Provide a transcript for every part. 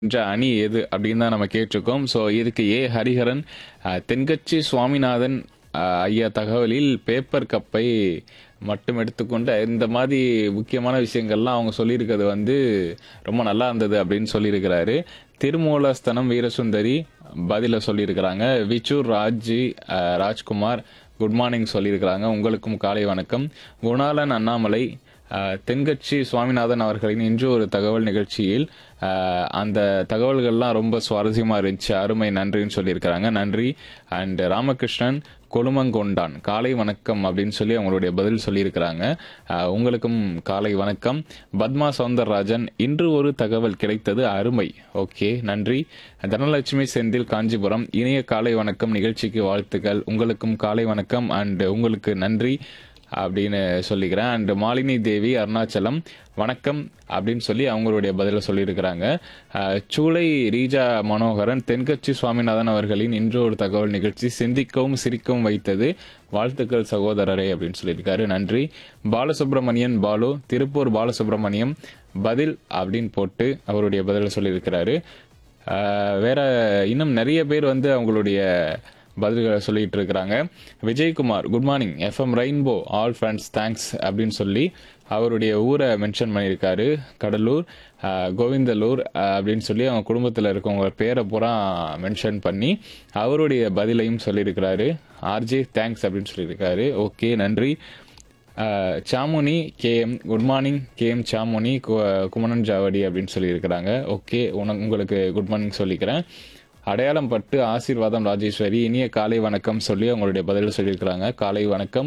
என்ற அணி எது அப்படின்னு தான் நம்ம கேட்டிருக்கோம் ஸோ இதுக்கு ஏ ஹரிஹரன் அஹ், தென்கட்சி சுவாமிநாதன் அஹ், ஐயா தகவலில் பேப்பர் கப்பை மட்டும் எடுத்துக்கொண்டு இந்த மாதிரி முக்கியமான விஷயங்கள்லாம் அவங்க சொல்லியிருக்கிறது வந்து ரொம்ப நல்லா இருந்தது அப்படின்னு சொல்லியிருக்கிறாரு திருமூலஸ்தனம் வீரசுந்தரி பதில சொல்லியிருக்கிறாங்க விச்சூர் ராஜி அஹ், ராஜ்குமார் குட் மார்னிங் சொல்லியிருக்கிறாங்க உங்களுக்கும் காலை வணக்கம் குணாலன் அண்ணாமலை அஹ், தென்கட்சி சுவாமிநாதன் அவர்களின் இன்று ஒரு தகவல் நிகழ்ச்சியில் அஹ், அந்த தகவல்கள்லாம் ரொம்ப சுவாரஸ்யமா இருந்துச்சு அருமை நன்றின்னு சொல்லியிருக்கிறாங்க நன்றி அண்ட் ராமகிருஷ்ணன் கொலுமங்கொண்டான் காலை வணக்கம் அப்படின்னு சொல்லி அவங்களுடைய பதில் சொல்லியிருக்கிறாங்க அஹ், உங்களுக்கும் காலை வணக்கம் பத்மா சவுந்தரராஜன் இன்று ஒரு தகவல் கிடைத்தது அருமை ஓகே நன்றி தனலட்சுமி செந்தில் காஞ்சிபுரம் இனிய காலை வணக்கம் நிகழ்ச்சிக்கு வாழ்த்துக்கள் உங்களுக்கும் காலை வணக்கம் அண்ட் உங்களுக்கு நன்றி அப்படின்னு சொல்லிக்கிறேன் அண்ட் மாலினி தேவி அருணாச்சலம் வணக்கம் அப்படின்னு சொல்லி அவங்களுடைய பதில சொல்லியிருக்கிறாங்க அஹ், சூளை ரீஜா மனோகரன் தென்கட்சி சுவாமிநாதன் அவர்களின் இன்று ஒரு தகவல் நிகழ்ச்சி சிந்திக்கவும் சிரிக்கவும் வைத்தது வாழ்த்துக்கள் சகோதரரே அப்படின்னு சொல்லியிருக்காரு நன்றி பாலசுப்ரமணியன் பாலு திருப்பூர் பாலசுப்ரமணியம் பதில் அப்படின்னு போட்டு அவருடைய பதில சொல்லியிருக்கிறாரு அஹ், வேற இன்னும் நிறைய பேர் வந்து அவங்களுடைய பதில்களை சொல்லிட்டு இருக்கிறாங்க Vijayakumar good morning FM Rainbow all friends thanks அப்படின்னு சொல்லி அவருடைய ஊரை மென்ஷன் பண்ணியிருக்காரு கடலூர் ஆஹ், கோவிந்தலூர் ஆஹ், அப்படின்னு சொல்லி அவங்க குடும்பத்தில் இருக்கவங்க பேரை பூரா மென்ஷன் பண்ணி அவருடைய பதிலையும் சொல்லியிருக்கிறாரு ஆர்ஜே தேங்க்ஸ் அப்படின்னு சொல்லியிருக்காரு ஓகே நன்றி ஆஹ், Samuni KM good morning KM Samuni கு- குமணன் ஜாவடி அப்படின்னு சொல்லியிருக்கிறாங்க ஓகே உனக்கு உங்களுக்கு குட் மார்னிங் சொல்லிக்கிறேன் அடையாளம் பட்டு ஆசீர்வாதம் ராஜேஸ்வரி இனிய காலை வணக்கம் சொல்லி அவங்களுடைய பதில் சொல்லியிருக்கிறாங்க காலை வணக்கம்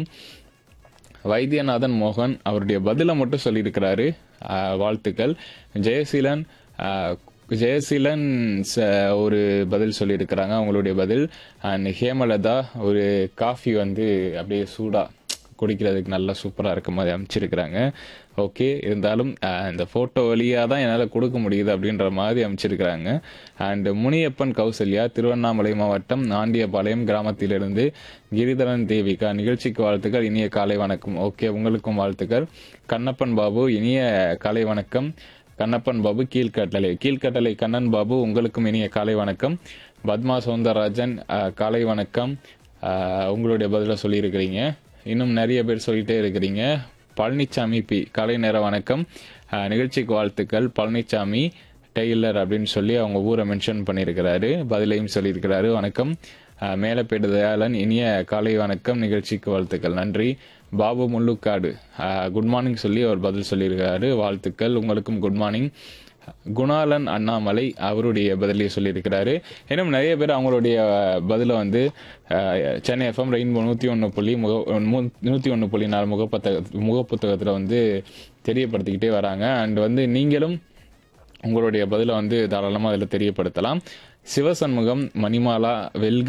வைத்தியநாதன் மோகன் அவருடைய பதிலை மட்டும் சொல்லியிருக்கிறாரு ஆஹ், வாழ்த்துக்கள் ஜெயசீலன் ஆஹ், ஜெயசீலன் ச- ஒரு பதில் சொல்லியிருக்கிறாங்க அவங்களுடைய பதில் அண்ட் ஹேமலதா ஒரு காஃபி வந்து அப்படியே சூடா குடிக்கிறதுக்கு நல்லா சூப்பராக இருக்க மாதிரி அமைச்சிருக்கிறாங்க ஓகே இருந்தாலும் அஹ், இந்த ஃபோட்டோ வழியாக தான் என்னால் கொடுக்க முடியுது அப்படின்ற மாதிரி அமைச்சிருக்கிறாங்க அண்ட் முனியப்பன் கௌசல்யா திருவண்ணாமலை மாவட்டம் ஆண்டியபாளையம் கிராமத்திலிருந்து கிரிதரன் தேவிகா நிகழ்ச்சிக்கு வாழ்த்துக்கள் இனிய காலை வணக்கம் ஓகே உங்களுக்கும் வாழ்த்துக்கள் கண்ணப்பன் பாபு இனிய காலை வணக்கம் கண்ணப்பன் பாபு கீழ்கட்டளை கீழ்கட்டளை கண்ணன் பாபு உங்களுக்கும் இனிய காலை வணக்கம் பத்மா சௌந்தரராஜன் அஹ், காலை வணக்கம் அஹ், உங்களுடைய பதிலை சொல்லியிருக்கிறீங்க இன்னும் நிறைய பேர் சொல்லிட்டே இருக்கிறீங்க பழனிச்சாமி பி காலை நேர வணக்கம் அஹ், நிகழ்ச்சிக்கு வாழ்த்துக்கள் பழனிச்சாமி டெய்லர் அப்படின்னு சொல்லி அவங்க ஊரை மென்ஷன் பண்ணியிருக்கிறாரு பதிலையும் சொல்லியிருக்கிறாரு வணக்கம் அஹ், மேலப்பேடு தயாளன் இனிய காலை வணக்கம் நிகழ்ச்சிக்கு வாழ்த்துக்கள் நன்றி பாபு முள்ளுக்காடு அஹ், குட் மார்னிங் சொல்லி அவர் பதில் சொல்லியிருக்கிறாரு வாழ்த்துக்கள் உங்களுக்கும் குட் மார்னிங் குணாலன் அண்ணாமலை அவருடைய பதிலை சொல்லியிருக்கிறாரு இன்னும் நிறைய பேர் அவங்களுடைய பதிலை வந்து அஹ், சென்னை எஃப்எம் ரெயின்போ நூற்றி ஒன்று புள்ளி முக நூற்றி ஒன்று புள்ளி நாலு முகப்புத்தக முகப்புத்தகத்தில் வந்து தெரியப்படுத்திக்கிட்டே வராங்க அண்ட் வந்து நீங்களும் உங்களுடைய பதிலை வந்து தாராளமாக அதில் தெரியப்படுத்தலாம் சிவசண்முகம் மணிமாலா வெல்க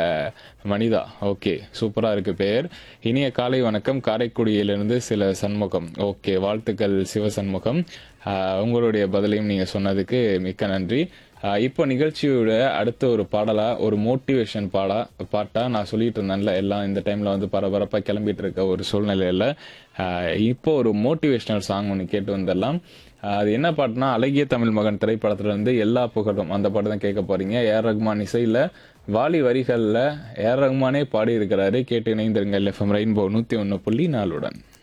மனிதா ஓகே சூப்பராக இருக்கு பெயர் இனிய காலை வணக்கம் காரைக்குடியிலிருந்து சில சண்முகம் ஓகே வாழ்த்துக்கள் சிவசண்முகம் ஆஹ், உங்களுடைய பதிலையும் நீங்கள் சொன்னதுக்கு மிக்க நன்றி ஆஹ், இப்போ நிகழ்ச்சியோட அடுத்த ஒரு பாடலா ஒரு மோட்டிவேஷன் பாடா பாட்டா நான் சொல்லிட்டு இருந்தேன்ல எல்லாம் இந்த டைம்ல வந்து பரபரப்பா கிளம்பிட்டு இருக்க ஒரு சூழ்நிலையில ஆஹ், இப்போ ஒரு மோட்டிவேஷனல் சாங் ஒன்று கேட்டு வந்துடலாம் ஆஹ், அது என்ன பாட்டுனா அழகிய தமிழ் மகன் திரைப்படத்துல இருந்து எல்லா புகழும் அந்த பாட்டு தான் கேட்க போறீங்க ஏஆர் ரஹ்மான் இசையில வாலி வரிகள்ல ஏஆர் ரஹ்மானே பாடி இருக்கிறாரு கேட்டு இணைந்திருங்கள் எஃப்எம் ரெயின்போ நூத்தி ஒன்னு புள்ளி நாலுடன்